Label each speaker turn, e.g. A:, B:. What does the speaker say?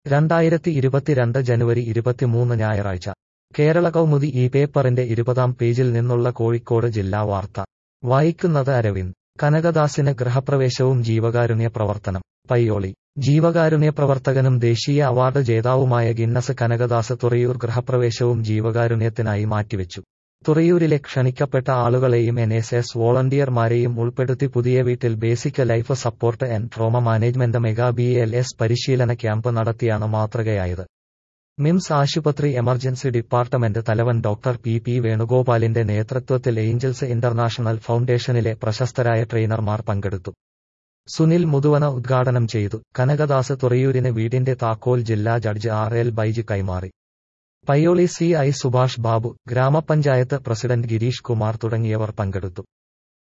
A: രണ്ടായിരത്തി ഇരുപത്തിരണ്ട് ജനുവരി ഇരുപത്തിമൂന്ന് ഞായറാഴ്ച കേരള കൗമുദി ഈ പേപ്പറിന്റെ ഇരുപതാം പേജിൽ നിന്നുള്ള കോഴിക്കോട് ജില്ലാ വാർത്ത വായിക്കുന്നത് അരവിന്ദ് കനകദാസിന് ഗൃഹപ്രവേശവും ജീവകാരുണ്യ പ്രവർത്തനം പയ്യോളി ജീവകാരുണ്യ പ്രവർത്തകനും ദേശീയ അവാർഡ് ജേതാവുമായ ഗിന്നസ് കനകദാസ് തുറയൂർ ഗൃഹപ്രവേശവും ജീവകാരുണ്യത്തിനായി മാറ്റിവെച്ചു തുറയൂരിലെ ക്ഷണിക്കപ്പെട്ട ആളുകളെയും എൻ എസ് എസ് വോളണ്ടിയർമാരെയും ഉൾപ്പെടുത്തി പുതിയ വീട്ടിൽ basic life support and trauma management mega B L S പരിശീലന ക്യാമ്പ് നടത്തിയാണ് മാതൃകയായത് മിംസ് ആശുപത്രി എമർജൻസി ഡിപ്പാർട്ട്മെന്റ് തലവൻ ഡോക്ടർ പി പി വേണുഗോപാലിന്റെ നേതൃത്വത്തിൽ ഏഞ്ചൽസ് ഇന്റർനാഷണൽ ഫൗണ്ടേഷനിലെ പ്രശസ്തരായ ട്രെയിനർമാർ പങ്കെടുത്തു സുനിൽ മുതുവന ഉദ്ഘാടനം ചെയ്തു കനകദാസ് തുറയൂരിന് വീടിന്റെ താക്കോൽ ജില്ലാ ജഡ്ജ് ആർ എൽ ബൈജ് കൈമാറി പയ്യോളി സി ഐ സുഭാഷ് ബാബു ഗ്രാമപഞ്ചായത്ത് പ്രസിഡന്റ് ഗിരീഷ് കുമാർ തുടങ്ങിയവർ പങ്കെടുത്തു